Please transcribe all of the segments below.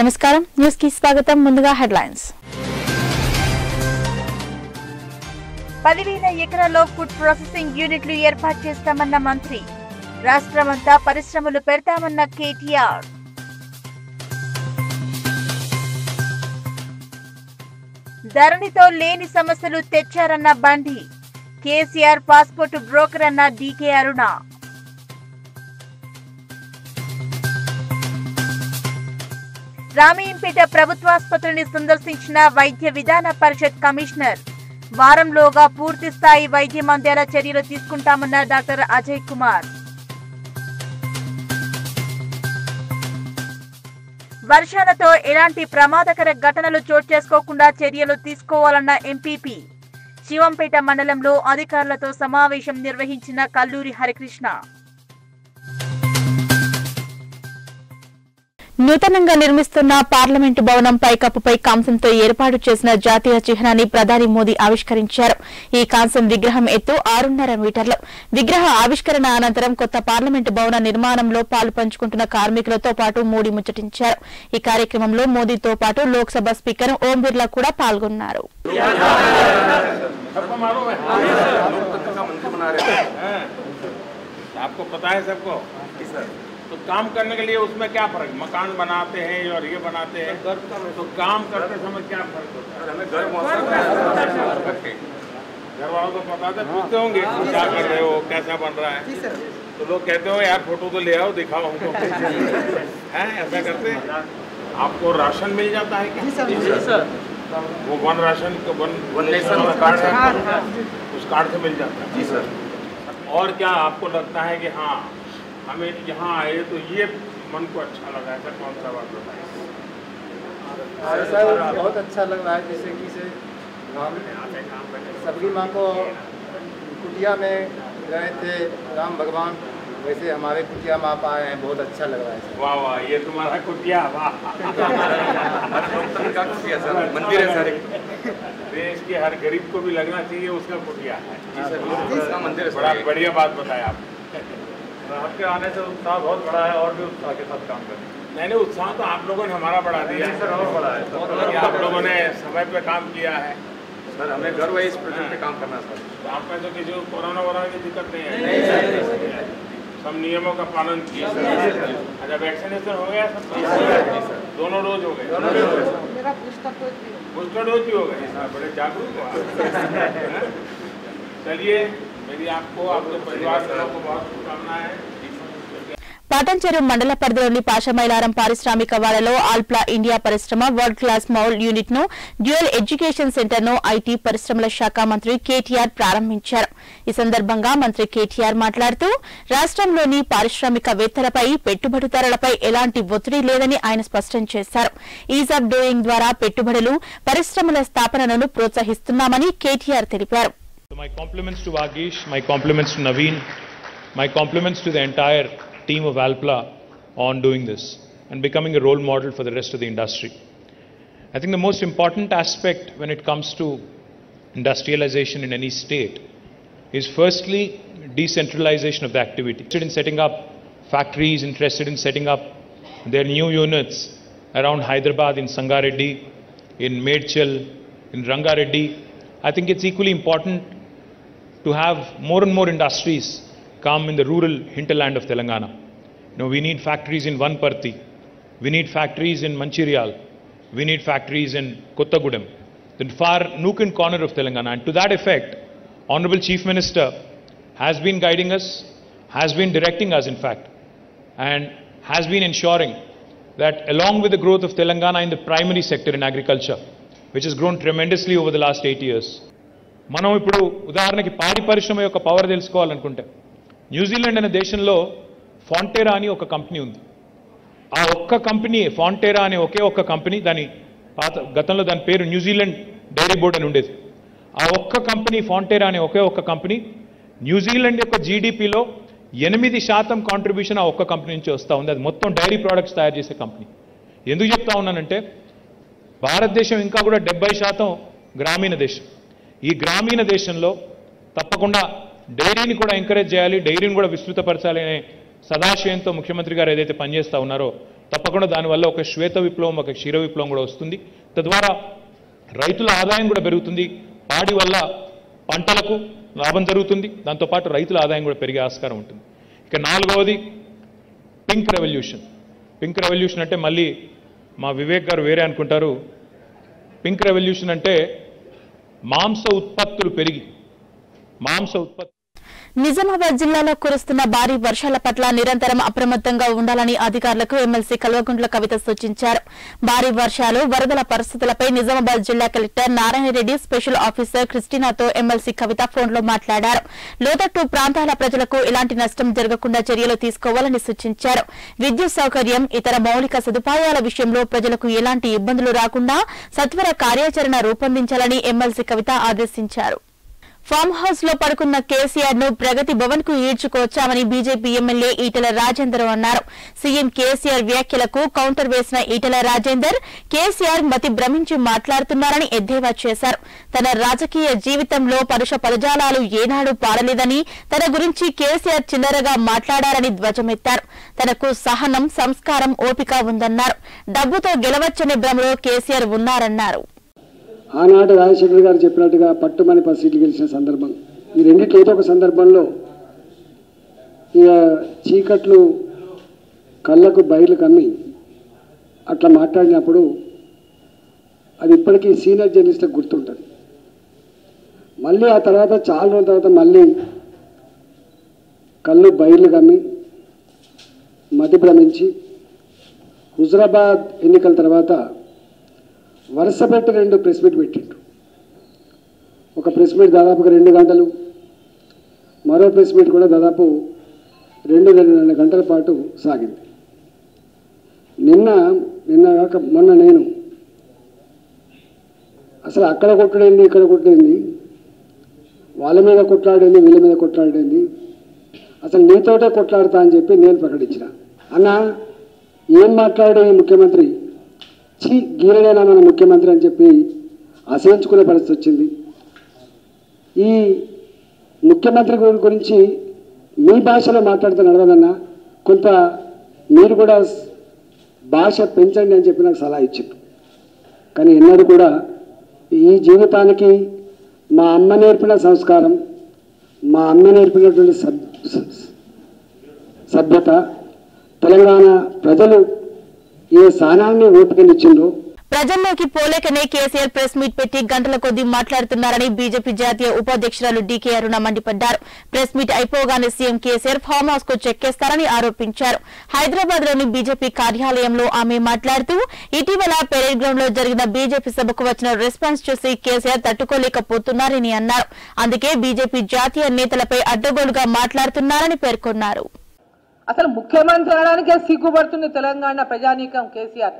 నమస్కారం న్యూస్ కి స్వాగతం ముందుగా హెడ్లైన్స్ పదివేల ఎకరాల్లో ఫుడ్ ప్రాసెసింగ్ యూనిట్లు ఏర్పాటు చేస్తామన్న మంత్రి రాష్ట్రమంతా పరిశ్రమలు పెడతామన్న కేటీఆర్ ధరణితో లేని సమస్యలు తెచ్చారన్న బండి కేసీఆర్ పాస్పోర్ట్ బ్రోకర్ అన్న డీకే అరుణ రామయ్యంపేట ప్రభుత్వాసుపత్రిని సందర్శించిన వైద్య విధాన పరిషత్ కమిషనర్ వారంలోగా పూర్తి స్థాయి వైద్యం అందేలా చర్యలు తీసుకుంటామన్న డాక్టర్ అజయ్ కుమార్ వర్షాలతో ఎలాంటి ప్రమాదకర ఘటనలు చోటు చేసుకోకుండా చర్యలు తీసుకోవాలన్న ఎంపీపీ శివంపేట మండలంలో అధికారులతో సమావేశం నిర్వహించిన కల్లూరి హరికృష్ణ నూతనంగా నిర్మిస్తున్న పార్లమెంటు భవనం పైకప్పుపై కాంసంతో ఏర్పాటు చేసిన జాతీయ చిహ్నాన్ని ప్రధాని మోదీ ఆవిష్కరించారు ఈ కాంసం విగ్రహం ఎత్తు ఆరున్నర మీటర్లు విగ్రహ ఆవిష్కరణ అనంతరం కొత్త పార్లమెంటు భవన నిర్మాణంలో పాలు పంచుకుంటున్న కార్మికులతో పాటు మోడీ ముచ్చటించారు ఈ కార్యక్రమంలో మోదీతో పాటు లోక్సభ స్పీకర్ ఓం బిర్లా కూడా పాల్గొన్నారు सबको मालूम है लोकतंत्र का मंत्री बना रहे हैं आपको पता है सबको तो काम करने के लिए उसमें क्या फर्क मकान बनाते हैं और ये बनाते हैं तो काम करते समय क्या फर्क होता है हमें घर घर वालों को पता था पूछते होंगे कि क्या कर रहे हो कैसा बन रहा है तो लोग कहते हो यार फोटो तो ले आओ दिखाओ हमको हैं ऐसा करते हैं आपको राशन मिल जाता है क्या वो वन राशन का वन वन नेशन कार्ड है उस कार्ड से मिल जाता है जी सर और क्या आपको लगता है कि हाँ हमें यहाँ आए तो ये मन को अच्छा लगा ऐसा कौन सा बात बताए ऐसा बहुत अच्छा लग रहा है जैसे कि से राम सबकी माँ को कुटिया में गए थे राम भगवान वैसे हमारे कुटिया माँ आप आए हैं बहुत अच्छा लग रहा है वाह वाह ये तुम्हारा कुटिया वाह मंदिर है सर देश के हर गरीब को भी लगना चाहिए उसका कुटिया है इसका मंदिर है बड़ा सर बढ़िया बात बताया आप आपके आने से उत्साह बहुत बड़ा है और भी उत्साह के साथ काम करें नहीं नहीं उत्साह तो आप लोगों ने हमारा बढ़ा दिया जी सर और बड़ा है सर कि आप लोगों ने समय पे काम किया है सर हमें गर्व है इस प्रोजेक्ट पे काम करना सर तो आप में तो किसी को कोरोना वोरोना की दिक्कत नहीं है सब नियमों का पालन किए अच्छा वैक्सीनेशन हो गया सब दोनों डोज हो गए बूस्टर डोज भी हो गए हाँ, बड़े जागरूक हो आप। हैं? चलिए मेरी आपको आपके परिवार वालों को बहुत शुभकामनाएं हैं పాటంచెరు మండల పరిధిలోని పాషమైలారం పారిశ్రామిక వాడలో ఆల్ప్లా ఇండియా పరిశ్రమ వరల్డ్ క్లాస్ మౌల్ యూనిట్ ను డ్యూయల్ ఎడ్యుకేషన్ సెంటర్ ను ఐటీ పరిశ్రమల శాఖ మంత్రి కేటీఆర్ ప్రారంభించారు ఈ సందర్భంగా మంత్రి కేటీఆర్ మాట్లాడుతూ రాష్ట్రంలోని పారిశ్రామికవేత్తలపై పెట్టుబడిదారులపై ఎలాంటి ఒత్తిడి లేదని ఆయన స్పష్టం చేశారు ఈజ్ ఆఫ్ డూయింగ్ ద్వారా పెట్టుబడులు పరిశ్రమల స్థాపనను ప్రోత్సహిస్తున్నామని కేటీఆర్ తెలిపారు So my compliments to Vagish, my compliments to Naveen, my compliments to the entire team of Alpla on doing this and becoming a role model for the rest of the industry. I think the most important aspect when it comes to industrialization in any state is firstly decentralization of the activity. Interested in setting up factories, interested in setting up their new units around Hyderabad in Sangareddy, in Medchal, in Rangareddy. I think it's equally important to have more and more industries come in the rural hinterland of Telangana. You know, we need factories in Vanparthi, we need factories in Mancherial, we need factories in Kottagudem, the far nook and corner of Telangana. And to that effect, Honorable Chief Minister has been guiding us, has been directing us, in fact, and has been ensuring that along with the growth of Telangana in the primary sector in agriculture, which has grown tremendously over the last eight years, మనం ఇప్పుడు ఉదాహరణకి పాడి పరిశ్రమ యొక్క power తెలుసుకోవాలనుకుంటే New Zealand అనే దేశంలో ఫాంటేరా అని ఒక కంపెనీ ఉంది ఆ ఒక్క కంపెనీ ఫాంటేరా అనే ఒకే ఒక్క కంపెనీ దాని పాత గతంలో దాని పేరు న్యూజిలాండ్ డైరీ బోర్డ్ అని ఉండేది ఆ ఒక్క కంపెనీ ఫాంటేరా అనే ఒకే ఒక్క కంపెనీ న్యూజిలాండ్ యొక్క జీడిపిలో ఎనిమిది శాతం కాంట్రిబ్యూషన్ ఆ ఒక్క కంపెనీ నుంచి వస్తూ ఉంది అది మొత్తం డైరీ ప్రోడక్ట్స్ తయారు చేసే కంపెనీ ఎందుకు చెప్తా ఉన్నానంటే భారతదేశం ఇంకా కూడా డెబ్బై శాతం గ్రామీణ దేశం ఈ గ్రామీణ దేశంలో తప్పకుండా డైరీని కూడా ఎంకరేజ్ చేయాలి డైరీని కూడా విస్తృతపరచాలి అనే సదాశయంతో ముఖ్యమంత్రి గారు ఏదైతే పనిచేస్తా ఉన్నారో తప్పకుండా దానివల్ల ఒక శ్వేత విప్లవం ఒక క్షీర విప్లవం కూడా వస్తుంది తద్వారా రైతుల ఆదాయం కూడా పెరుగుతుంది పాడి వల్ల పంటలకు లాభం జరుగుతుంది దాంతోపాటు రైతుల ఆదాయం కూడా పెరిగే ఆస్కారం ఉంటుంది ఇక నాలుగవది పింక్ రెవల్యూషన్ పింక్ రెవల్యూషన్ అంటే మళ్ళీ మా వివేక్ గారు వేరే అనుకుంటారు పింక్ రెవల్యూషన్ అంటే మాంస ఉత్పత్తులు పెరిగి మాంస ఉత్పత్తి నిజామాబాద్ జిల్లాలో కురుస్తున్న భారీ వర్షాల పట్ల నిరంతరం అప్రమత్తంగా ఉండాలని అధికారులకు ఎమ్మెల్సీ కల్వకుంట్ల కవిత సూచించారు భారీ వర్షాలు వరదల పరిస్థితులపై నిజామాబాద్ జిల్లా కలెక్టర్ నారాయణరెడ్డి స్పెషల్ ఆఫీసర్ క్రిస్టినాతో ఎమ్మెల్సీ కవిత ఫోన్లో మాట్లాడారు లోతట్టు ప్రాంతాల ప్రజలకు ఎలాంటి నష్టం జరగకుండా చర్యలు తీసుకోవాలని సూచించారు విద్యుత్ సౌకర్యం ఇతర మౌలిక సదుపాయాల విషయంలో ప్రజలకు ఎలాంటి ఇబ్బందులు రాకుండా సత్వర కార్యాచరణ రూపొందించాలని ఎమ్మెల్సీ కవిత ఆదేశించారు ఫామ్ హౌస్ లో పడుకున్న కేసీఆర్ ను ప్రగతి భవన్ కు ఈడ్చుకొచ్చామని బీజేపీ ఎమ్మెల్యే ఈటెల రాజేందర్ అన్నారు సీఎం కేసీఆర్ వ్యాఖ్యలకు కౌంటర్ వేసిన ఈటెల రాజేందర్ కేసీఆర్ మతి భ్రమించి మాట్లాడుతున్నారని ఎద్దేవా చేశారు తన రాజకీయ జీవితంలో పరుష పదజాలాలు ఏనాడు పాడలేదని తన గురించి కేసీఆర్ చిల్లరగా మాట్లాడారని ధ్వజమెత్తారు తనకు సహనం సంస్కారం ఓపిక ఉందన్నారు డబ్బుతో గెలవచ్చనే భ్రమలో కేసీఆర్ ఉన్నారన్నారు ఆనాడు రాజశేఖర్ గారు చెప్పినట్టుగా పట్టుమని పది సీట్లు గెలిచిన సందర్భం ఈ రెండిట్లో ఏదో ఒక సందర్భంలో ఇక చీకట్లు కళ్ళకు బయలు కమ్మి అట్లా మాట్లాడినప్పుడు అది ఇప్పటికీ సీనియర్ జర్నలిస్ట్లకు గుర్తుంటుంది మళ్ళీ ఆ తర్వాత చాలా రోజుల తర్వాత మళ్ళీ కళ్ళు బయలు కమ్మి మతి భ్రమించి హుజరాబాద్ ఎన్నికల తర్వాత వరుస పెట్టి రెండు ప్రెస్ మీట్ పెట్టిండు ఒక ప్రెస్ మీట్ దాదాపుగా రెండు గంటలు మరో ప్రెస్ మీట్ కూడా దాదాపు రెండు రెండున్నర గంటల పాటు సాగింది నిన్న నిన్న కాక మొన్న నేను అసలు అక్కడ కొట్టుడైంది ఇక్కడ కొట్టుడైంది వాళ్ళ మీద కొట్లాడింది వీళ్ళ మీద కొట్లాడింది అసలు నీతోటే కొట్లాడతా అని చెప్పి నేను ప్రకటించిన అన్న ఏం మాట్లాడే ఈ ముఖ్యమంత్రి ఛీ గీరలేనా మన ముఖ్యమంత్రి అని చెప్పి అసహించుకునే పరిస్థితి వచ్చింది ఈ ముఖ్యమంత్రి గురి- గురించి మీ భాషలో మాట్లాడితే నడవదన్నా కొంత మీరు కూడా భాష పెంచండి అని చెప్పి నాకు సలహా ఇచ్చింది కానీ ఎన్నడూ కూడా ఈ జీవితానికి మా అమ్మ నేర్పిన సంస్కారం మా అమ్మ నేర్పినటువంటి సబ్ స- సభ్యత తెలంగాణ ప్రజలు ఏ స్థానాన్ని ఓపికనిచ్చిందో ప్రజల్లోకి పోలేకనే కేసీఆర్ ప్రెస్ మీట్ పెట్టి గంటల కొద్దీ మాట్లాడుతున్నారని బీజేపీ జాతీయ ఉపాధ్యక్షురాలు డీకే అరుణ మండిపడ్డారు ప్రెస్ మీట్ అయిపోగానే సీఎం కేసీఆర్ ఫామ్ హౌస్ కు చెక్కేస్తారని ఆరోపించారు హైదరాబాద్ లోని బీజేపీ కార్యాలయంలో ఆమె మాట్లాడుతూ ఇటీవల పెరేడ్ గ్రౌండ్ లో జరిగిన బీజేపీ సభకు వచ్చిన రెస్పాన్స్ చూసి కేసీఆర్ తట్టుకోలేకపోతున్నారని అన్నారు అందుకే బీజేపీ జాతీయ నేతలపై అడ్డగోలుగా మాట్లాడుతున్నారని పేర్కొన్నారు అసలు ముఖ్యమంత్రి అనడానికే సిగ్గుపడుతుంది తెలంగాణ ప్రజానీకం కేసీఆర్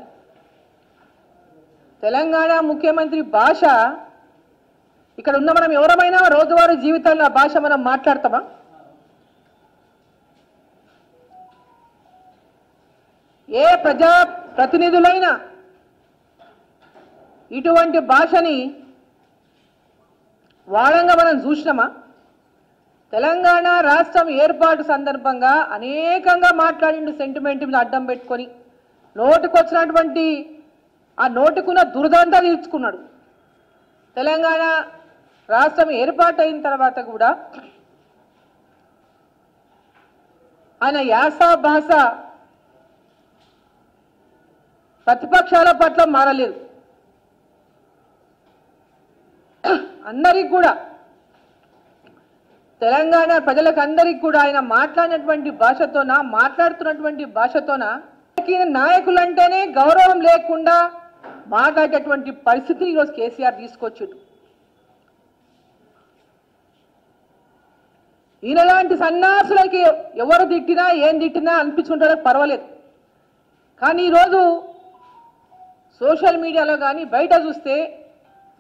తెలంగాణ ముఖ్యమంత్రి భాష ఇక్కడ ఉన్న మనం ఎవరమైనా రోజువారీ జీవితాల్లో ఆ భాష మనం మాట్లాడతామా ఏ ప్రజా ప్రతినిధులైనా ఇటువంటి భాషని వాడంగా మనం చూసినామా తెలంగాణ రాష్ట్రం ఏర్పాటు సందర్భంగా అనేకంగా మాట్లాడిండు సెంటిమెంట్ మీద అడ్డం పెట్టుకొని నోటుకొచ్చినటువంటి ఆ నోటుకున్న దురదంతా తీర్చుకున్నాడు తెలంగాణ రాష్ట్రం ఏర్పాటు అయిన తర్వాత కూడా ఆయన యాస భాష ప్రతిపక్షాల పట్ల మారలేదు అందరికి కూడా తెలంగాణ ప్రజలకు అందరికి కూడా ఆయన మాట్లాడినటువంటి భాషతోన మాట్లాడుతున్నటువంటి భాషతోన ఈయన నాయకులంటేనే గౌరవం లేకుండా మాట్లాడేటటువంటి పరిస్థితిని ఈరోజు కేసీఆర్ తీసుకొచ్చిండు ఈయన లాంటి సన్నాసులకి ఎవరు తిట్టినా ఏం తిట్టినా అనిపించుకుంటారో పర్వాలేదు కానీ ఈరోజు సోషల్ మీడియాలో కానీ బయట చూస్తే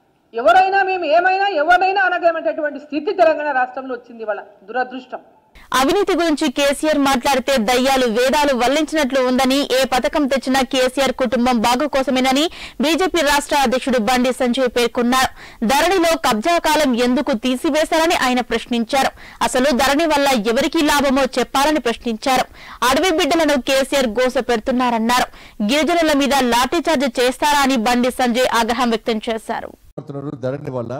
ఎవరైనా మేము ఏమైనా ఎవరైనా అనగలమనేటటువంటి స్థితి తెలంగాణ రాష్ట్రంలో వచ్చింది వాళ్ళ దురదృష్టం అవినీతి గురించి కేసీఆర్ మాట్లాడితే దయ్యాలు వేదాలు వల్లించినట్లు ఉందని ఏ పథకం తెచ్చినా కేసీఆర్ కుటుంబం బాగు కోసమేనని బీజేపీ రాష్ట్ర అధ్యక్షుడు బండి సంజయ్ పేర్కొన్నారు ధరణిలో కబ్జా కాలం ఎందుకు తీసివేశారని ఆయన ప్రశ్నించారు అసలు ధరణి వల్ల ఎవరికి లాభమో చెప్పాలని ప్రశ్నించారు అడవి బిడ్డలను కేసీఆర్ గోస పెడుతున్నారన్నారు గిరిజనుల మీద లాఠీచార్జ్ చేస్తారా అని బండి సంజయ్ ఆగ్రహం వ్యక్తం చేశారు పడుతున్నారు ధరణి వల్ల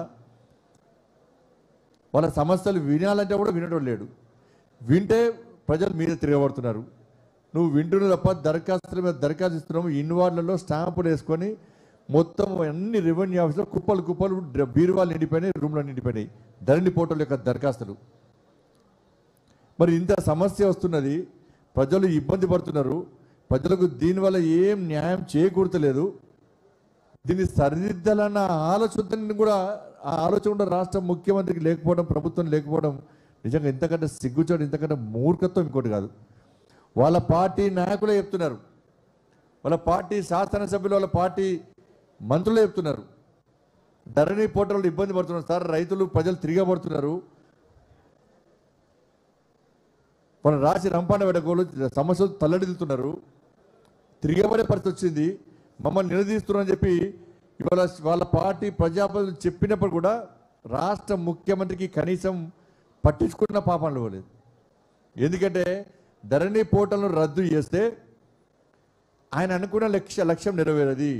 వాళ్ళ సమస్యలు వినాలంటే కూడా వినడం లేడు వింటే ప్రజలు మీద తిరగబడుతున్నారు నువ్వు వింటున్న తప్ప దరఖాస్తుల మీద దరఖాస్తు ఇస్తున్నాము ఇన్వార్డ్లలో స్టాంపులు వేసుకొని మొత్తం అన్ని రెవెన్యూ ఆఫీసులో కుప్పలు కుప్పలు డ్ర- బీరువాలు నిండిపోయినాయి రూమ్లు నిండిపోయినాయి ధరణి పోర్టల్ యొక్క దరఖాస్తులు మరి ఇంత సమస్య వస్తున్నది ప్రజలు ఇబ్బంది పడుతున్నారు ప్రజలకు దీనివల్ల ఏం న్యాయం చేకూర్తలేదు దీన్ని సరిదిద్దాలన్న ఆలోచన కూడా ఆ ఆలోచన కూడా రాష్ట్ర ముఖ్యమంత్రికి లేకపోవడం ప్రభుత్వం లేకపోవడం నిజంగా ఇంతకంటే సిగ్గుచోటు ఇంతకంటే మూర్ఖత్వం ఇంకోటి కాదు వాళ్ళ పార్టీ నాయకులే చెప్తున్నారు వాళ్ళ పార్టీ శాసనసభ్యులు వాళ్ళ పార్టీ మంత్రులే చెప్తున్నారు ధరణి పోటర్లు ఇబ్బంది పడుతున్నారు సార్ రైతులు ప్రజలు తిరగబడుతున్నారు మన రాసి రంపాన వెడగోలు సమస్యలు తల్లడిల్లుతున్నారు తిరిగబడే పరిస్థితి వచ్చింది మమ్మల్ని నిలదీస్తున్నారని చెప్పి ఇవాళ వాళ్ళ పార్టీ ప్రజాప్రతినిధులు చెప్పినప్పుడు కూడా రాష్ట్ర ముఖ్యమంత్రికి కనీసం పట్టించుకున్న పాపనలు ఇవ్వలేదు ఎందుకంటే ధరణి పోర్టల్ను రద్దు చేస్తే ఆయన అనుకున్న లక్ష్య లక్ష్యం నెరవేరది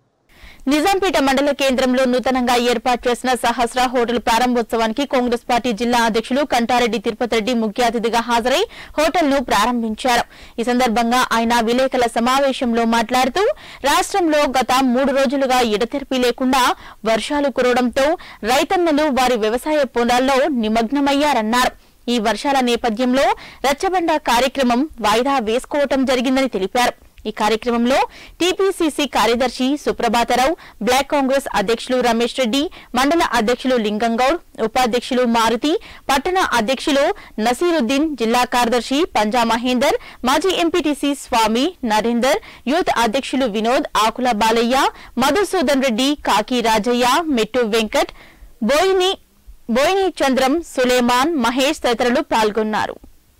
నిజాంపేట మండల కేంద్రంలో నూతనంగా ఏర్పాటు చేసిన సహస్ర హోటల్ ప్రారంభోత్సవానికి కాంగ్రెస్ పార్టీ జిల్లా అధ్యక్షులు కంటారెడ్డి తిరుపతి రెడ్డి ముఖ్య అతిథిగా హాజరై హోటల్ ను ప్రారంభించారు ఈ సందర్భంగా ఆయన విలేకరుల సమావేశంలో మాట్లాడుతూ రాష్ట్రంలో గత మూడు రోజులుగా ఎడతెరిపి లేకుండా వర్షాలు కురవడంతో రైతన్నలు వారి వ్యవసాయ పొలాల్లో నిమగ్నమయ్యారన్నారు ఈ వర్షాల నేపథ్యంలో రచ్చబండ కార్యక్రమం వాయిదా వేసుకోవటం జరిగిందని తెలిపారు ఈ కార్యక్రమంలో టీపీసీసీ కార్యదర్శి సుప్రభాతరావు బ్లాక్ కాంగ్రెస్ అధ్యక్షులు రమేష్ రెడ్డి మండల అధ్యక్షులు లింగంగౌడ్ ఉపాధ్యక్షులు మారుతి పట్టణ అధ్యక్షులు నసీరుద్దీన్ జిల్లా కార్యదర్శి పంజా మహేందర్ మాజీ ఎంపీటీసీ స్వామి నరేందర్ యూత్ అధ్యక్షులు వినోద్ ఆకుల బాలయ్య మధుసూదన్ రెడ్డి కాకి రాజయ్య మెట్టు వెంకట్ బోయిని బోయిని చంద్రం సులేమాన్ మహేష్ తదితరులు పాల్గొన్నారు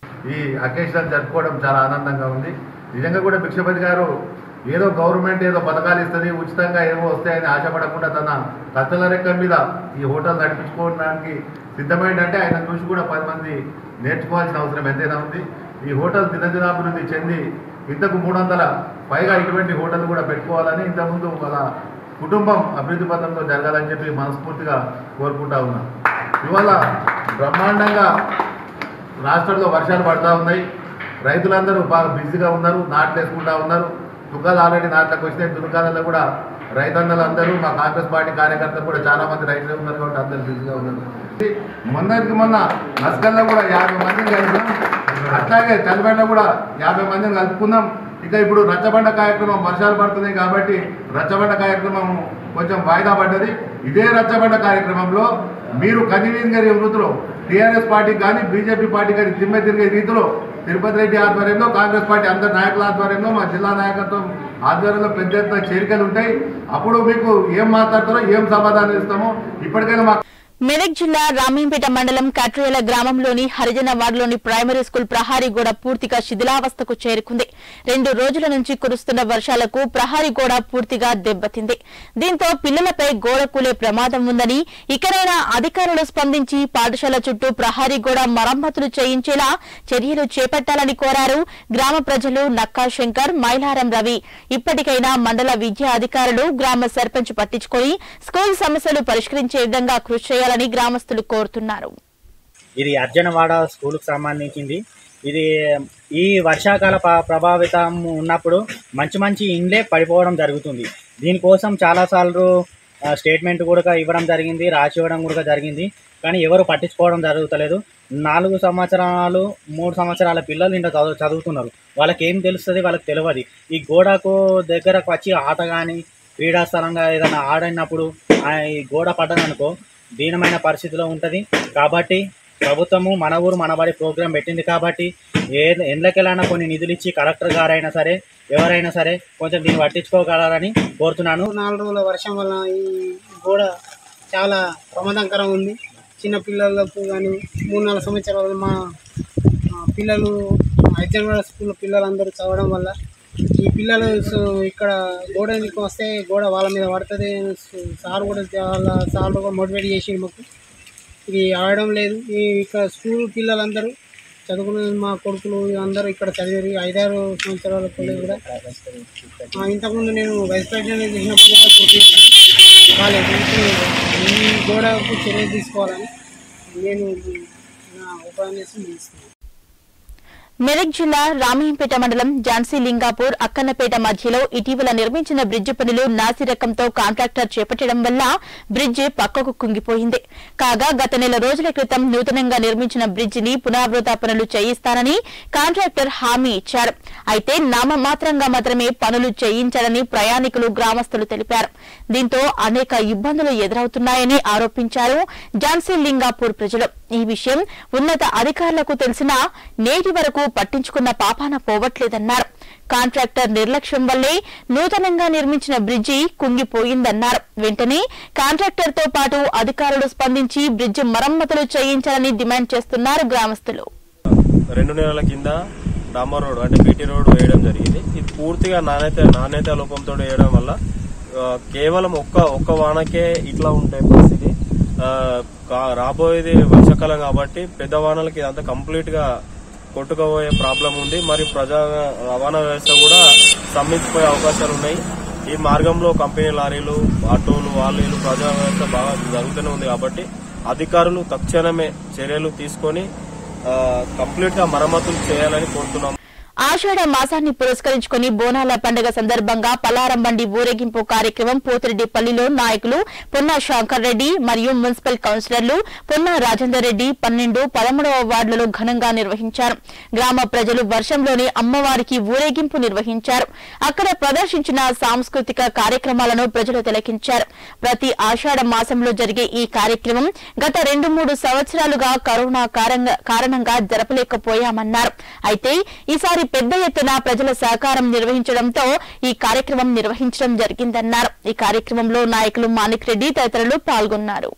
ఈ అకేషన్ జరుపుకోవడం చాలా ఆనందంగా ఉంది నిజంగా కూడా భిక్షపతి గారు ఏదో గవర్నమెంట్ ఏదో పథకాలు ఇస్తుంది ఉచితంగా ఏవో వస్తాయని ఆశపడకుండా తన కత్తల రెక్క మీద ఈ హోటల్ నడిపించుకోవడానికి సిద్ధమైందంటే ఆయన చూసి కూడా పది మంది నేర్చుకోవాల్సిన అవసరం ఎంతైనా ఉంది ఈ హోటల్ దినదినాభివృద్ధి చెంది ఇంతకు మూడు వందల పైగా ఇటువంటి హోటల్ కూడా పెట్టుకోవాలని ఇంతకుముందు వాళ్ళ కుటుంబం అభివృద్ధి పథంలో జరగాలని చెప్పి మనస్ఫూర్తిగా కోరుకుంటా ఉన్నాం ఇవాళ బ్రహ్మాండంగా రాష్ట్రంలో వర్షాలు పడతా ఉన్నాయి రైతులందరూ బాగా బిజీగా ఉన్నారు నాట్లు వేసుకుంటా ఉన్నారు దుకాణాలు ఆల్రెడీ నాట్లకు వచ్చినాయి దుకాణాల్లో కూడా రైతన్నలు అందరూ మా కాంగ్రెస్ పార్టీ కార్యకర్తలు కూడా చాలా మంది రైతులు ఉన్నారు కాబట్టి అందరూ బిజీగా ఉన్నారు మొన్నటికి మొన్న నస్కల్లో కూడా యాభై మందిని కలిసినాం అట్లాగే చలిబండ కూడా యాభై మందిని కలుపుకుందాం ఇక ఇప్పుడు రచ్చబండ కార్యక్రమం వర్షాలు పడుతున్నాయి కాబట్టి రచ్చబండ కార్యక్రమం కొంచెం వాయిదా పడ్డది ఇదే రచ్చబండ కార్యక్రమంలో మీరు కన్వీనర్ వృత్తిలో టీఆర్ఎస్ పార్టీ కానీ బీజేపీ పార్టీ కానీ దిమ్మె తిరిగే రీతిలో తిరుపతి రెడ్డి ఆధ్వర్యంలో కాంగ్రెస్ పార్టీ అందరి నాయకుల ఆధ్వర్యంలో మా జిల్లా నాయకత్వం ఆధ్వర్యంలో పెద్ద ఎత్తున చేరికలు ఉంటాయి అప్పుడు మీకు ఏం మాట్లాడతారో ఏం సమాధానం ఇస్తామో ఇప్పటికైనా మా మెదక్ జిల్లా రామీంపేట మండలం కట్రేల గ్రామంలోని హరిజన వార్డులోని ప్రైమరీ స్కూల్ ప్రహారీ గోడ పూర్తిగా శిథిలావస్థకు చేరుకుంది రెండు రోజుల నుంచి కురుస్తున్న వర్షాలకు ప్రహారీ గోడ పూర్తిగా దెబ్బతింది దీంతో పిల్లలపై గోడ కూలే ప్రమాదం ఉందని ఇకనైనా అధికారులు స్పందించి పాఠశాల చుట్టూ ప్రహారీ గోడ మరమ్మతులు చేయించేలా చర్యలు చేపట్టాలని కోరారు గ్రామ ప్రజలు నక్కా శంకర్ మైలారం రవి ఇప్పటికైనా మండల విద్యా అధికారులు గ్రామ సర్పంచ్ పట్టించుకొని స్కూల్ సమస్యలు పరిష్కరించే విధంగా కృషి చేయాలని గ్రామస్తులు కోరుతున్నారు ఇది అర్జునవాడ స్కూల్కి సంబంధించింది ఇది ఈ వర్షాకాల ప- ప్రభావితం ఉన్నప్పుడు మంచి మంచి ఇండ్లే పడిపోవడం జరుగుతుంది దీనికోసం చాలాసార్లు ఆ, స్టేట్మెంట్ కూడా ఇవ్వడం జరిగింది రాసి ఇవ్వడం కూడా జరిగింది కానీ ఎవరు పట్టించుకోవడం జరుగుతలేదు నాలుగు సంవత్సరాలు మూడు సంవత్సరాల పిల్లలు ఇంత చదువు చదువుతున్నారు వాళ్ళకి ఏం తెలుస్తుంది వాళ్ళకి తెలియదు ఈ గోడకు దగ్గరకు వచ్చి ఆట కానీ క్రీడాస్థలంగా ఏదైనా ఆడినప్పుడు ఆ ఈ గోడ పడ్డదనుకో దీనమైన పరిస్థితిలో ఉంటుంది కాబట్టి ప్రభుత్వము మన ఊరు మనబడి ప్రోగ్రాం పెట్టింది కాబట్టి ఏ ఎండ్లకెళ్ళైనా కొన్ని నిధులు ఇచ్చి కలెక్టర్ గారైనా సరే ఎవరైనా సరే కొంచెం దీన్ని పట్టించుకోగలరని కోరుతున్నాను నాలుగు రోజుల వర్షం వల్ల ఈ గోడ చాలా ప్రమాదకరం ఉంది చిన్న పిల్లలకు కానీ మూడు నాలుగు సంవత్సరాలు మా పిల్లలు హైదరాబాద్ స్కూల్ పిల్లలందరూ చదవడం వల్ల ఈ పిల్లలు సో ఇక్కడ గోడ ఎందుకు వస్తే గోడ వాళ్ళ మీద పడుతుంది సార్ కూడా చాలా సార్ కూడా మోటివేట్ చేసి మాకు ఇది ఆడడం లేదు ఈ ఇక్కడ స్కూల్ పిల్లలందరూ చదువుకున్న మా కొడుకులు అందరూ ఇక్కడ చదివారు ఐదారు సంవత్సరాల పిల్లలు కూడా ఆ, ఇంతకుముందు నేను వైస్ ప్రెసిడెంట్ చేసినప్పుడు కూడా గుర్తించాను కాలేదు ఇప్పుడు ఈ గోడకు చర్య తీసుకోవాలని నేను నా ఉపన్యాసం ముగిస్తున్నాను మెదక్ జిల్లా రామయ్యంపేట మండలం ఝాన్సీ లింగాపూర్ అక్కన్నపేట మధ్యలో ఇటీవల నిర్మించిన బ్రిడ్జి పనులు నాసిరకంతో కాంట్రాక్టర్ చేపట్టడం వల్ల బ్రిడ్జి పక్కకు కుంగిపోయింది కాగా గత నెల రోజుల క్రితం నూతనంగా నిర్మించిన బ్రిడ్జిని పునరావృత పనులు చేయిస్తానని కాంట్రాక్టర్ హామీ ఇచ్చారు అయితే నామమాత్రంగా మాత్రమే పనులు చేయించాలని ప్రయాణికులు గ్రామస్తులు తెలిపారు దీంతో అనేక ఇబ్బందులు ఎదురవుతున్నాయని ఆరోపించారు ఝాన్సీ లింగాపూర్ ప్రజలు ఈ విషయం ఉన్నత అధికారులకు తెలిసినా నేటి వరకు పట్టించుకున్న పాపాన పోవట్లేదన్నారు కాంట్రాక్టర్ నిర్లక్ష్యం వల్లే నూతనంగా నిర్మించిన బ్రిడ్జి కుంగిపోయిందన్నారు వెంటనే కాంట్రాక్టర్ తో పాటు అధికారులు స్పందించి బ్రిడ్జి మరమ్మతులు చేయించాలని డిమాండ్ చేస్తున్నారు గ్రామస్తులు రెండు నెలల కింద డాంబర్ రోడ్ అంటే బీటీ రోడ్ వేయడం జరిగింది ఇది పూర్తిగా నాణ్యత నాణ్యత లోపంతో వేయడం వల్ల ఆ, కేవలం ఒక్క ఒక్క వానకే ఇట్లా ఉంటే పరిస్థితి ఆ, కా- రాబోయేది వర్షాకాలం కాబట్టి పెద్ద వానలకి ఇదంతా కంప్లీట్ గా కొట్టుకుపోయే ప్రాబ్లం ఉంది మరి ప్రజా రవాణా వ్యవస్థ కూడా స్తంభించిపోయే అవకాశాలు ఉన్నాయి ఈ మార్గంలో కంపెనీ లారీలు ఆటోలు వాళ్ళు వీళ్ళు ప్రజా వ్యవస్థ బాగా జరుగుతూనే ఉంది కాబట్టి అధికారులు తక్షణమే చర్యలు తీసుకొని కంప్లీట్ గా మరమ్మతులు చేయాలని కోరుతున్నాం ఆషాఢ మాసాన్ని పురస్కరించుకుని బోనాల పండుగ సందర్భంగా పలారం బండి ఊరేగింపు కార్యక్రమం పోతిరెడ్డిపల్లిలో నాయకులు పొన్నా శంకర్ రెడ్డి మరియు మున్సిపల్ కౌన్సిలర్లు పొన్నా రాజేందర్ రెడ్డి పన్నెండు పదమూడవ వార్డులలో ఘనంగా నిర్వహించారు గ్రామ ప్రజలు వర్షంలోనే అమ్మవారికి ఊరేగింపు నిర్వహించారు అక్కడ ప్రదర్శించిన సాంస్కృతిక కార్యక్రమాలను ప్రజలు తిలకించారు ప్రతి ఆషాఢ మాసంలో జరిగే ఈ కార్యక్రమం గత రెండు మూడు సంవత్సరాలుగా కరోనా కారంగా- కారణంగా జరపలేకపోయామన్నారు అయితే ఈసారి పెద్ద ఎత్తున ప్రజల సహకారం నిర్వహించడంతో ఈ కార్యక్రమం నిర్వహించడం జరిగిందన్నారు ఈ కార్యక్రమంలో నాయకులు మాణిక్ రెడ్డి తదితరులు పాల్గొన్నారు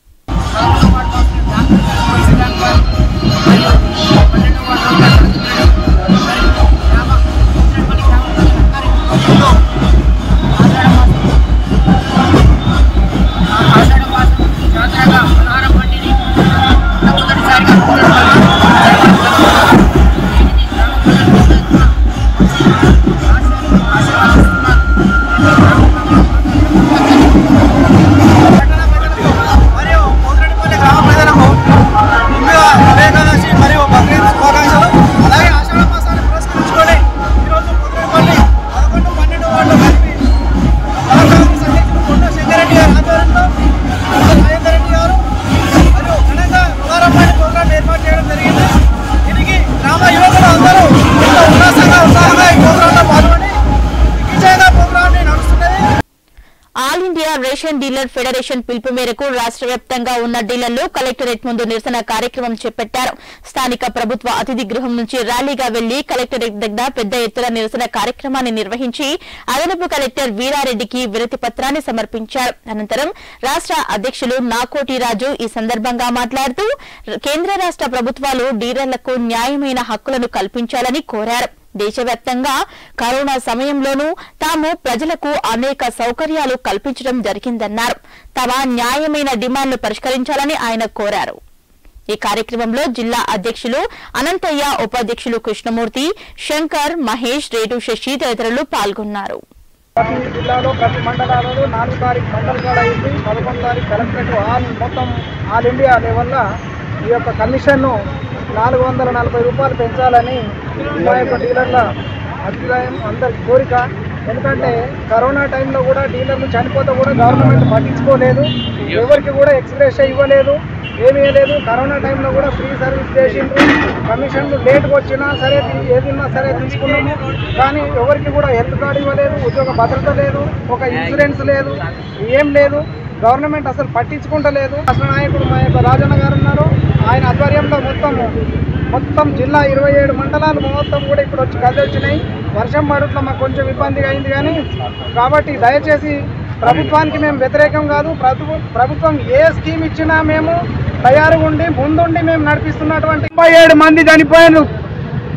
all India ration dealer federation పిలుపు మేరకు రాష్ట్ర వ్యాప్తంగా ఉన్న డీలర్లు కలెక్టరేట్ ముందు నిరసన కార్యక్రమం చేపట్టారు స్థానిక ప్రభుత్వ అతిథి గృహం నుంచి ర్యాలీగా వెళ్లి కలెక్టరేట్ దగ్గర పెద్ద ఎత్తున నిరసన కార్యక్రమాన్ని నిర్వహించి అదనపు కలెక్టర్ వీరారెడ్డికి వినతి పత్రాన్ని సమర్పించారు అనంతరం రాష్ట్ర అధ్యక్షులు నాకోటి రాజు ఈ సందర్భంగా మాట్లాడుతూ కేంద్ర రాష్ట్ర ప్రభుత్వాలు డీలర్లకు న్యాయమైన హక్కులను కల్పించాలని కోరారు దేశవ్యాప్తంగా కరోనా సమయంలోనూ తాము ప్రజలకు అనేక సౌకర్యాలు కల్పించడం జరిగిందన్నారు తమ న్యాయమైన డిమాండ్లు పరిష్కరించాలని ఆయన కోరారు ఈ కార్యక్రమంలో జిల్లా అధ్యక్షులు అనంతయ్య ఉపాధ్యక్షులు కృష్ణమూర్తి శంకర్ మహేష్ రేటు శశి తదితరులు పాల్గొన్నారు ప్రతి జిల్లాలో ప్రతి మండలాలలో నాలుగు తారీఖు మండల కాడ అయింది పదకొండు తారీఖు కలెక్టరేట్ ఆల్ మొత్తం ఆల్ ఇండియా లెవెల్లో ఈ యొక్క కమిషన్ను నాలుగు వందల నలభై రూపాయలు పెంచాలని మా యొక్క డీలర్ల అభిప్రాయం అందరి కోరిక ఎందుకంటే కరోనా టైంలో కూడా డీలర్లు చనిపోతే కూడా గవర్నమెంట్ పట్టించుకోలేదు ఎవరికి కూడా ఎక్స్ప్రెస్ ఇవ్వలేదు ఏమీ లేదు కరోనా టైంలో కూడా ఫ్రీ సర్వీస్ చేసిండ్రు కమిషన్లు లేట్గా వచ్చినా సరే తీ- ఏదున్నా సరే తీసుకున్నాము కానీ ఎవరికి కూడా హెల్త్ కార్డు ఇవ్వలేదు ఉద్యోగ భద్రత లేదు ఒక ఇన్సూరెన్స్ లేదు ఏం లేదు గవర్నమెంట్ అసలు పట్టించుకుంటలేదు రాష్ట్ర నాయకుడు మా యొక్క రాజన్న గారు ఉన్నారు ఆయన ఆధ్వర్యంలో మొత్తం మొత్తం జిల్లా ఇరవై ఏడు మండలాలు మొత్తం కూడా ఇప్పుడు వచ్చి కలిసి వచ్చినాయి వర్షం పడుట్లో మాకు కొంచెం ఇబ్బందిగా అయింది కానీ కాబట్టి దయచేసి ప్రభుత్వానికి మేము వ్యతిరేకం కాదు ప్రభు ప్రభుత్వం ఏ స్కీమ్ ఇచ్చినా మేము తయారుగా ఉండి ముందుండి మేము నడిపిస్తున్నటువంటి ముప్పై ఏడు మంది చనిపోయారు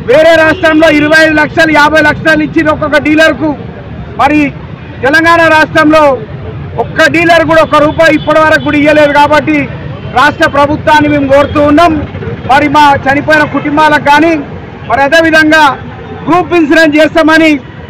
వేరే రాష్ట్రంలో ఇరవై ఐదు లక్షలు యాభై లక్షలు ఇచ్చి ఒక్కొక్క డీలర్కు మరి తెలంగాణ రాష్ట్రంలో ఒక్క డీలర్ కూడా ఒక్క రూపాయి ఇప్పటి వరకు కూడా ఇవ్వలేదు కాబట్టి రాష్ట్ర ప్రభుత్వాన్ని మేము కోరుతూ ఉన్నాం మరి మా చనిపోయిన కుటుంబాలకు కానీ మరి అదేవిధంగా గ్రూప్ ఇన్సూరెన్స్ చేస్తామని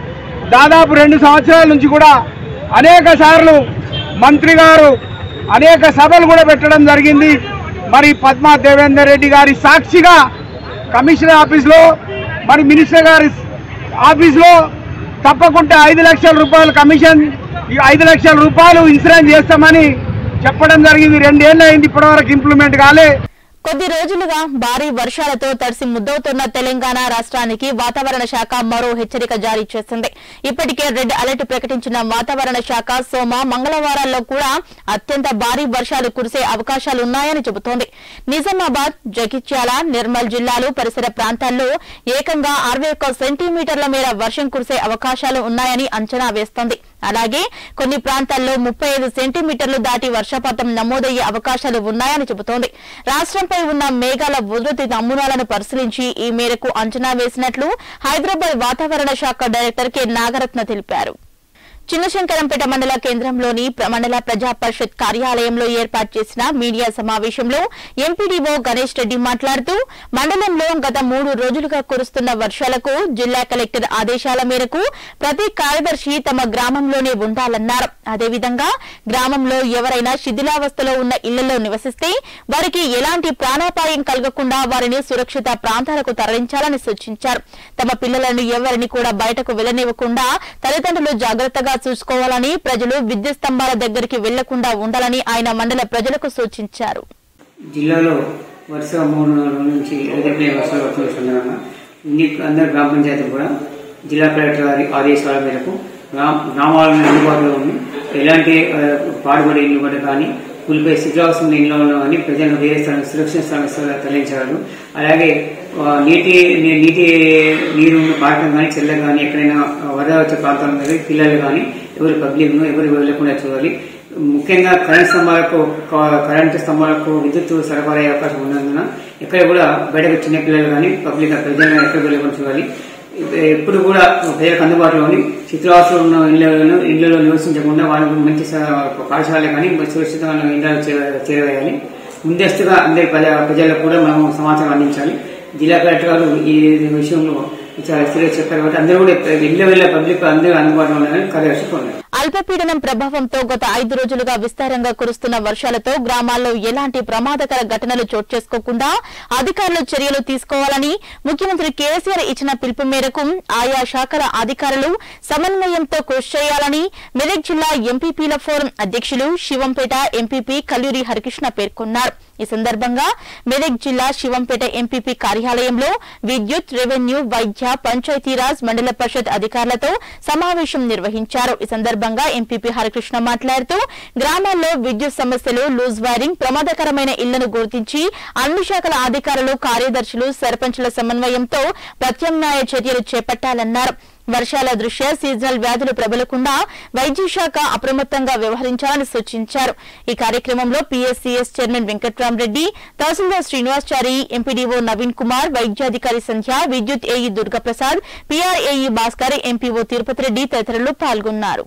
దాదాపు రెండు సంవత్సరాల నుంచి కూడా అనేక సార్లు మంత్రి గారు అనేక సభలు కూడా పెట్టడం జరిగింది మరి పద్మా దేవేందర్ రెడ్డి గారి సాక్షిగా కమిషనర్ ఆఫీస్లో మరి మినిస్టర్ గారి ఆఫీస్లో తప్పకుండా ఐదు లక్షల రూపాయలు కమిషన్ ఈ ఐదు లక్షల రూపాయలు ఇన్సూరెన్స్ చేస్తామని చెప్పడం జరిగింది రెండేళ్ళు అయింది ఇప్పటివరకు ఇంప్లిమెంట్ కాలే కొద్ది రోజులుగా భారీ వర్షాలతో తడిసి ముద్దవుతున్న తెలంగాణ రాష్ట్రానికి వాతావరణ శాఖ మరో హెచ్చరిక జారీ చేసింది ఇప్పటికే రెడ్ అలర్ట్ ప్రకటించిన వాతావరణ శాఖ సోమ మంగళవారాల్లో కూడా అత్యంత భారీ వర్షాలు కురిసే అవకాశాలున్నాయని చెబుతోంది నిజామాబాద్ జగిత్యాల నిర్మల్ జిల్లాలు పరిసర ప్రాంతాల్లో ఏకంగా అరవై ఒక్క సెంటీమీటర్ల మేర వర్షం కురిసే అవకాశాలు ఉన్నాయని అంచనా వేస్తోంది అలాగే కొన్ని ప్రాంతాల్లో ముప్పై ఐదు సెంటీమీటర్లు దాటి వర్షపాతం నమోదయ్యే అవకాశాలు ఉన్నాయని చెబుతోంది రాష్ట్రంపై ఉన్న మేఘాల ఉధృతి నమూనాలను పరిశీలించి ఈ మేరకు అంచనా వేసినట్లు హైదరాబాద్ వాతావరణ శాఖ డైరెక్టర్ కె నాగరత్న తెలిపారు చిన్నశంకరంపేట మండల కేంద్రంలోని ప్ర- మండల ప్రజా పరిషత్ కార్యాలయంలో ఏర్పాటు చేసిన మీడియా సమావేశంలో ఎంపీడీఓ గణేష్ రెడ్డి మాట్లాడుతూ మండలంలో గత మూడు రోజులుగా కురుస్తున్న వర్షాలకు జిల్లా కలెక్టర్ ఆదేశాల మేరకు ప్రతి కార్యదర్శి తమ గ్రామంలోనే ఉండాలన్నారు అదేవిధంగా గ్రామంలో ఎవరైనా శిథిలావస్థలో ఉన్న ఇళ్లలో నివసిస్తే వారికి ఎలాంటి ప్రాణాపాయం కలగకుండా వారిని సురక్షిత ప్రాంతాలకు తరలించాలని సూచించారు తమ పిల్లలను ఎవరిని కూడా బయటకు వెళ్లనివ్వకుండా తల్లిదండ్రులు జాగ్రత్తగా చూసుకోవాలని ప్రజలు విద్యుత్ స్తంభాల దగ్గరికి వెళ్లకుండా ఉండాలని ఆయన మండల ప్రజలకు సూచించారు జిల్లాలో వరుసగా మూడు నాలుగు రోజుల నుంచి ఎదుర్కొనే వర్షాలు వస్తున్న ఇన్ని అందరు గ్రామ పంచాయతీలు కూడా జిల్లా కలెక్టర్ గారి ఆదేశాల మేరకు గ్రామ గ్రామాలను అందుబాటులో ఉంది ఎలాంటి ఆ, పాడుబడి ఇల్లు కూడా కానీ కూలిపోయి శిథిలావస్థ ఉన్న ఇళ్లలో కానీ ప్రజలను వేరే స్థలం సురక్షిత స్థలం తరలించగలరు అలాగే ఆ, నీటి నీ- నీటి నీరు ఉన్న పాటం కానీ చెల్ల కానీ ఎక్కడైనా వరద వచ్చే ప్రాంతాలు కానీ పిల్లలు కానీ ఎవరు పబ్లిక్ ఎవరు వెళ్ళకుండా చూడాలి ముఖ్యంగా కరెంట్ స్తంభాలకు క- కరెంటు స్తంభాలకు విద్యుత్ సరఫరా అయ్యే అవకాశం ఉన్నందున ఎక్కడ కూడా బయటకు చిన్న పిల్లలు కానీ పబ్లిక్ ప్రజలను ఎక్కడ వెళ్ళకుండా చూడాలి ఎప్పుడు కూడా ప్రజలకు అందుబాటులోని శిథిలావస్థలో ఉన్న ఇళ్లలో ఇళ్లలో నివసించకుండా వాళ్ళకు మంచి స- పాఠశాల కానీ సురక్షితమైన ఇళ్లలో చేర- చేరవేయాలి ముందస్తుగా అందరి ప్రజ- ప్రజలకు కూడా మనం సమాచారం అందించాలి జిల్లా కలెక్టర్ గారు ఈ విషయంలో చాలా సీరియస్ చెప్పారు కాబట్టి అందరూ కూడా ఇళ్ళ వెళ్ళే పబ్లిక్ అందరూ అందుబాటులో ఉండాలని కార్యదర్శి కోరారు అల్పపీడనం ప్రభావంతో గత ఐదు రోజులుగా విస్తారంగా కురుస్తున్న వర్షాలతో గ్రామాల్లో ఎలాంటి ప్రమాదకర ఘటనలు చోటు చేసుకోకుండా అధికారులు చర్యలు తీసుకోవాలని ముఖ్యమంత్రి కేసీఆర్ ఇచ్చిన పిలుపు మేరకు ఆయా శాఖల అధికారులు సమన్వయంతో కృషి చేయాలని మెదక్ జిల్లా ఎంపీపీల ఫోరం అధ్యక్షులు శివంపేట ఎంపీపీ కల్లూరి హరికృష్ణ పేర్కొన్నారు ఈ సందర్భంగా మెదక్ జిల్లా శివంపేట ఎంపీపీ కార్యాలయంలో విద్యుత్ రెవెన్యూ వైద్య పంచాయతీరాజ్ మండల పరిషత్ అధికారులతో సమావేశం నిర్వహించారు ఈ సందర్భంగా ఎంపీపీ హరికృష్ణ మాట్లాడుతూ గ్రామాల్లో విద్యుత్ సమస్యలు లూజ్ వైరింగ్ ప్రమాదకరమైన ఇళ్లను గుర్తించి అన్ని శాఖల అధికారులు కార్యదర్శులు సర్పంచుల సమన్వయంతో ప్రత్యామ్నాయ చర్యలు చేపట్టాలన్నారు వర్షాల దృష్ట్యా సీజనల్ వ్యాధులు ప్రబలకుండా వైద్య శాఖ అప్రమత్తంగా వ్యవహరించాలని సూచించారు ఈ కార్యక్రమంలో PSCS chairman Venkatrama Reddy tahsildar Srinivasachari MPDO Naveen Kumar వైద్యాధికారి సంధ్య విద్యుత్ AE Durgaprasad PRAE Bhaskar MPO Tirupati Reddy తదితరులు పాల్గొన్నారు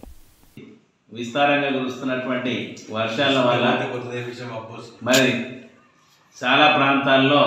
విస్తారంగా కురుస్తున్నటువంటి వర్షాల వల్ల మరి చాలా ప్రాంతాల్లో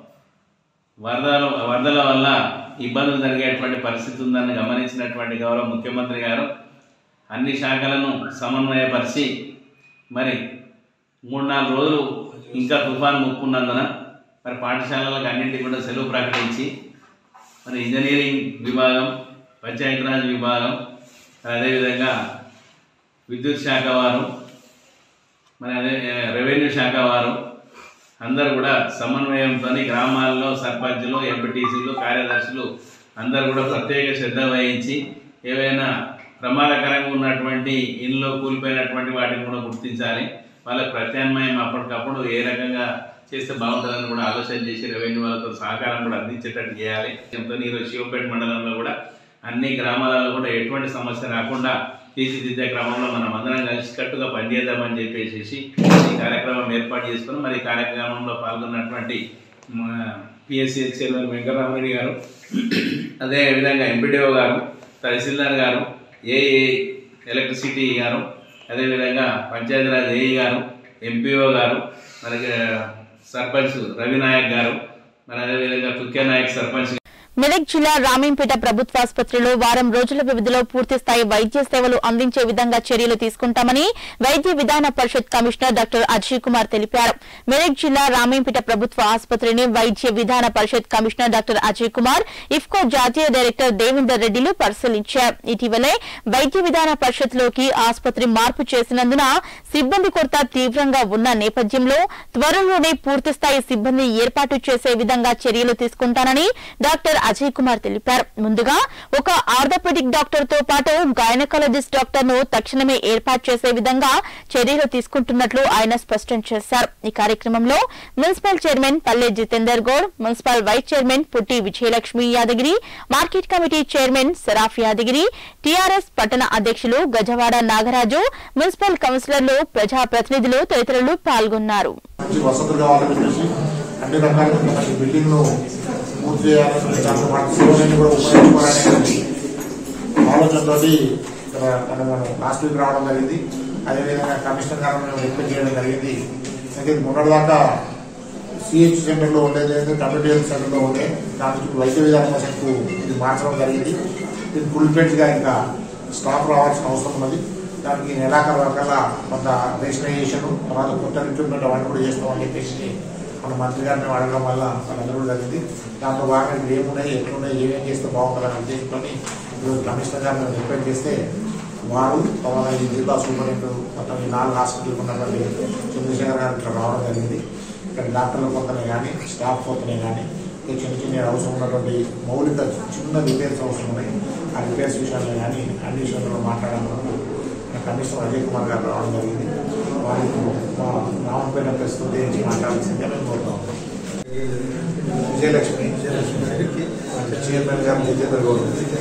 వరదలు వరదల వల్ల ఇబ్బందులు జరిగేటువంటి పరిస్థితి ఉందని గమనించినటువంటి గౌరవ ముఖ్యమంత్రి గారు అన్ని శాఖలను సమన్వయపరిచి మరి మూడు నాలుగు రోజులు ఇంకా తుఫాన్ ముప్పున్నందున మరి పాఠశాలలకు అన్నింటికి కూడా సెలవు ప్రకటించి మరి ఇంజనీరింగ్ విభాగం పంచాయతీరాజ్ విభాగం మరి అదేవిధంగా విద్యుత్ శాఖ వారు మరి అదే ఏ, రెవెన్యూ శాఖ వారు అందరూ కూడా సమన్వయంతో గ్రామాల్లో సర్పంచులు ఎంపీటీసీలు కార్యదర్శులు అందరూ కూడా ప్రత్యేక శ్రద్ధ వహించి ఏవైనా ప్రమాదకరంగా ఉన్నటువంటి ఇంట్లో కూలిపోయినటువంటి వాటిని కూడా గుర్తించాలి వాళ్ళకి ప్రత్యామ్నాయం అప్పటికప్పుడు ఏ రకంగా చేస్తే బాగుంటుందని కూడా ఆలోచన చేసి రెవెన్యూ వాళ్ళతో సహకారం కూడా అందించేటట్టు చేయాలి దీంతో ఈరోజు శివపేట మండలంలో కూడా అన్ని గ్రామాలలో కూడా ఎటువంటి సమస్య రాకుండా తీర్చిదిద్దే క్రమంలో మనం అందరం కలిసికట్టుగా పనిచేద్దామని చెప్పేసి ఈ కార్యక్రమం ఏర్పాటు చేసుకుని మరి ఈ కార్యక్రమంలో పాల్గొన్నటువంటి పిఎస్సిహెచ్ చైర్మన్ వెంకటరామరెడ్డి గారు అదేవిధంగా ఎంపీడీఓ గారు తహసీల్దార్ గారు ఏఈ ఎలక్ట్రిసిటీ గారు అదేవిధంగా పంచాయతీరాజ్ ఏఈ గారు ఎంపీఓ గారు మనకి సర్పంచ్ రవినాయక్ గారు మరి అదేవిధంగా తుక్కే నాయక్ సర్పంచ్ మెదక్ జిల్లా రామీంపేట ప్రభుత్వాసుపత్రిలో వారం రోజుల వ్యవధిలో పూర్తి స్థాయి వైద్య సేవలు అందించే విధంగా చర్యలు తీసుకుంటామని వైద్య విధాన పరిషత్ కమిషనర్ డాక్టర్ అజయ్ కుమార్ తెలిపారు మెదక్ జిల్లా రామీంపేట ప్రభుత్వ ఆసుపత్రిని Vaidya Vidhana Parishad commissioner doctor Ajay Kumar IFFCO జాతీయ డైరెక్టర్ దేవేందర్ రెడ్డిలు పరిశీలించారు ఇటీవలే వైద్య విధాన పరిషత్ లోకి ఆసుపత్రి మార్పు చేసినందున సిబ్బంది కొరత తీవ్రంగా ఉన్న నేపథ్యంలో త్వరలోనే పూర్తిస్థాయి సిబ్బంది ఏర్పాటు చేసే విధంగా చర్యలు తీసుకుంటానని డాక్టర్ అజయ్ కుమార్ తెలిపారు ముందుగా ఒక ఆర్థోపెడిక్ డాక్టర్ తో పాటు గైనకాలజిస్ట్ డాక్టర్ ను తక్షణమే ఏర్పాటు చేసే విధంగా చర్యలు తీసుకుంటున్నట్లు ఆయన స్పష్టం చేశారు ఈ కార్యక్రమంలో municipal chairman Palle Jitender Goud municipal vice chairman Putti Vijayalakshmi Yadagiri market committee chairman Saraf Yadagiri TRS పట్టణ అధ్యక్షులు గజవాడ నాగరాజు మున్సిపల్ కౌన్సిలర్లు ప్రజాప్రతినిధులు తదితరులు పాల్గొన్నారు మంచి వసతులు కావాలని చెప్పేసి అన్ని రకాల మంచి బిల్డింగ్ను పూర్తి చేయాలని దాంతో పాటు సేవలన్నీ కూడా ఉపయోగించుకోవాలనే ఆలోచనతో ఇక్కడ మనం లాస్ట్ వీక్ రావడం జరిగింది అదేవిధంగా కమిషనర్ గారు మేము రిక్వెస్ట్ చేయడం జరిగింది అయితే మొన్నటిదాకా సిహెచ్ సెంటర్లో ఉండేది అయితే కమ్యూనిటీ హెల్త్ సెంటర్లో ఉండే దానికి ఇప్పుడు వైద్య విధానం సెంటర్ ఇది మార్చడం జరిగింది ఇది ఫుల్ గా ఇంకా స్టాఫ్ రావాల్సిన అవసరం ఉన్నది దానికి నెలాఖరు వరకల్లా కొంత రేషనైజేషన్ తర్వాత కొత్త రిక్రూట్మెంట్ అవన్నీ కూడా చేస్తామని చెప్పేసి మన మంత్రి గారిని అడగడం వల్ల వాళ్ళందరూ కూడా జరిగింది దాంతో భాగంగా ఇప్పుడు ఏమున్నాయి ఎట్లున్నాయి ఏమేం చేస్తే బాగుంటుందని ఉద్దేశించుకొని ఇప్పుడు కమిషనర్ గారిని రిక్వెస్ట్ చేస్తే వారు తర్వాత ఈ జిల్లా సూపరింటెండెంట్ మొత్తం ఈ నాలుగు హాస్పిటల్ ఉన్నటువంటి చంద్రశేఖర్ గారు ఇక్కడ రావడం జరిగింది ఇక్కడ డాక్టర్ల కొత్తనే కానీ స్టాఫ్ కొత్తనే కానీ ఇంకా చిన్న చిన్న అవసరం ఉన్నటువంటి మౌలిక చిన్న రిపేర్స్ అవసరం ఉన్నాయి ఆ రిపేర్స్ విషయాల్లో కానీ అన్ని విషయాల్లో మాట్లాడడం కమిషనర్ అజయ్ కుమార్ గారు రావడం జరిగింది వారికి మా రామపేట ప్రెస్ ఉద్దేశించి మాట్లాడాల్సిందే మేము కోరుతాం విజయలక్ష్మి విజయలక్ష్మి గారికి చైర్మన్ గారు జితేంద్ర గౌడ్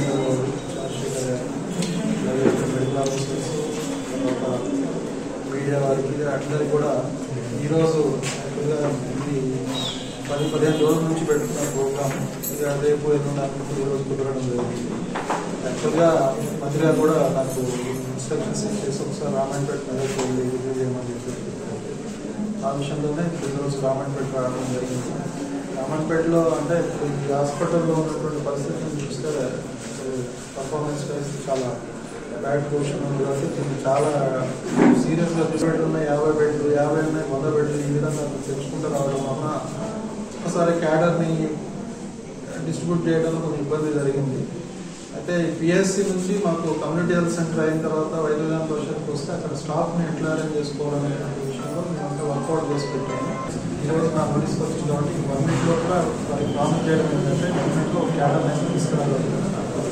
మీడియా వారికి అందరికీ కూడా ఈరోజు యాక్చువల్గా ఇది పది పదిహేను రోజుల నుంచి పెట్టుకున్న ప్రోగ్రామ్ ఇక రేపు ఎల్లుండి అనుకుంటూ ఈరోజు కుదరడం జరిగింది యాక్చువల్గా మంత్రి గారు కూడా నాకు ఇన్స్ట్రక్షన్స్ ఇచ్చేసి ఒకసారి రామాయణపేట మెదక్ వెళ్ళి రివ్యూ చేయమని చెప్పి ఆ విషయంలోనే ఈరోజు రామాయణపేట రావడం జరిగింది రామాయణపేటలో అంటే ఇప్పుడు ఈ హాస్పిటల్లో ఉన్నటువంటి పరిస్థితిని చూస్తే పర్ఫార్మెన్స్ వైజ్ చాలా బ్యాడ్ పొజిషన్ ఉంది కాబట్టి దీన్ని చాలా సీరియస్గా బెడ్ ఉన్నాయి యాభై బెడ్లు యాభై ఉన్నాయి వంద బెడ్లు ఈ విధంగా తెచ్చుకుంటూ రావడం వలన ఒకసారి క్యాడర్ని డిస్ట్రిబ్యూట్ చేయడంలో కొంచెం ఇబ్బంది జరిగింది అయితే పిఎస్సి నుంచి మాకు కమ్యూనిటీ హెల్త్ సెంటర్ అయిన తర్వాత వైద్యదాన పరిషత్కి వస్తే అక్కడ స్టాఫ్ని ఎట్లా అరేంజ్ చేసుకోవాలనే విషయంలో మేమంతా వర్కౌట్ చేసి పెట్టాము ఈరోజు నా పోలీస్కి వచ్చింది కాబట్టి వన్ వీక్లో కూడా వారికి ప్రామిస్ చేయడం ఏంటంటే గవర్నమెంట్లో ఒక క్యాడర్ అనేది తీసుకురాగలుగుతాను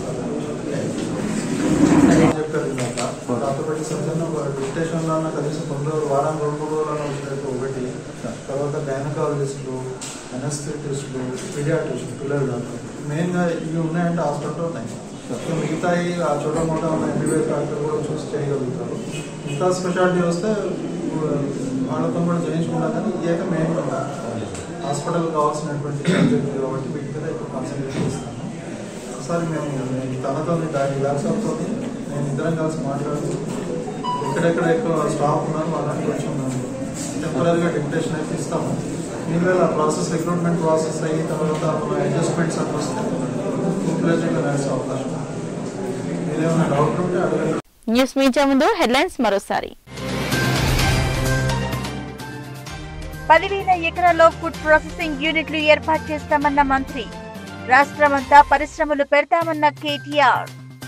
చెప్పారు ఇందాక ఆర్థోపెడిక్ సర్జన్ ఒక డిస్టేషన్లో అన్న కనీసం కొన్ని రోజులు వారం రెండు మూడు రోజులు వచ్చినట్టు ఒకటి తర్వాత గైనకాలజిస్టులు అనస్థెటిస్టులు పీడియాట్రిస్టులు పిల్లలు డాక్టర్ మెయిన్గా ఇవి ఉన్నాయంటే హాస్పిటల్ ఉన్నాయి ఇంకా మిగతాయి ఆ చోట మూట ఉన్న ఎంబీబీఎస్ డాక్టర్ కూడా చూసి చేయగలుగుతారు మిగతా స్పెషాలిటీ వస్తే వాళ్ళతో కూడా చేయించుకుంటాం కానీ ఇది అయితే మెయిన్ హాస్పిటల్ కావాల్సినటువంటి సబ్జెక్ట్ కాబట్టి వీటి మీద ఎక్కువ కాన్సన్ట్రేట్ చేస్తాను ఒకసారి మేము నేను తనతో దాని ల్యాప్టాప్తో నేను ఇద్దరం కలిసి మాట్లాడుతూ ఎక్కడెక్కడ ఎక్కువ స్టాఫ్ ఉన్నారు వాళ్ళని కొంచెం టెంపరీగా డిప్యుటేషన్ అయితే ఇస్తాము మీలో ఆ ప్రాసెస్ రిక్రూట్మెంట్ ప్రాసెస్ అయిన తర్వాత మన అడ్జస్ట్మెంట్స్ అని వస్తే ఫుల్ నడిచే అవకాశం ఉంది. మీరేమైనా డౌట్ ఉంటే అడగండి న్యూస్ మీడియా ముందు హెడ్లైన్స్ మరోసారి పదివేల ఎకరాల్లో ఫుడ్ ప్రాసెసింగ్ యూనిట్లు ఏర్పాటు చేస్తామన్న మంత్రి రాష్ట్రమంతా పరిశ్రమలు పెడతామన్న కేటీఆర్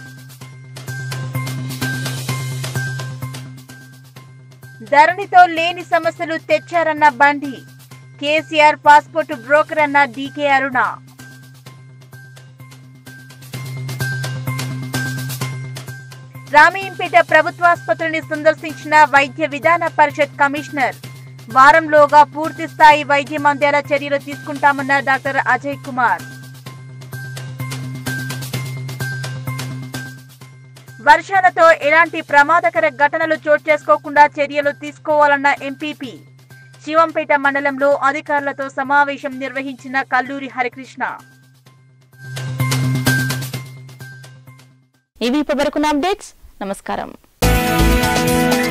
ధరణితో లేని సమస్యలు తెచ్చారన్న బండి కేసీఆర్ పాస్పోర్ట్ బ్రోకర్ అన్న డీకే అరుణ రామయ్యంపేట ప్రభుత్వాసుపత్రిని సందర్శించిన వైద్య విధాన పరిషత్ కమిషనర్ వారంలోగా పూర్తి స్థాయి వైద్యం అందేలా చర్యలు తీసుకుంటామన్న డాక్టర్ అజయ్ కుమార్ వర్షాలతో ఎలాంటి ప్రమాదకర ఘటనలు చోటు చేసుకోకుండా చర్యలు తీసుకోవాలన్న ఎంపీపీ శివంపేట మండలంలో అధికారులతో సమావేశం నిర్వహించిన కల్లూరి హరికృష్ణ ఇవి ఇప్పటివరకున్న అప్డేట్స్ నమస్కారం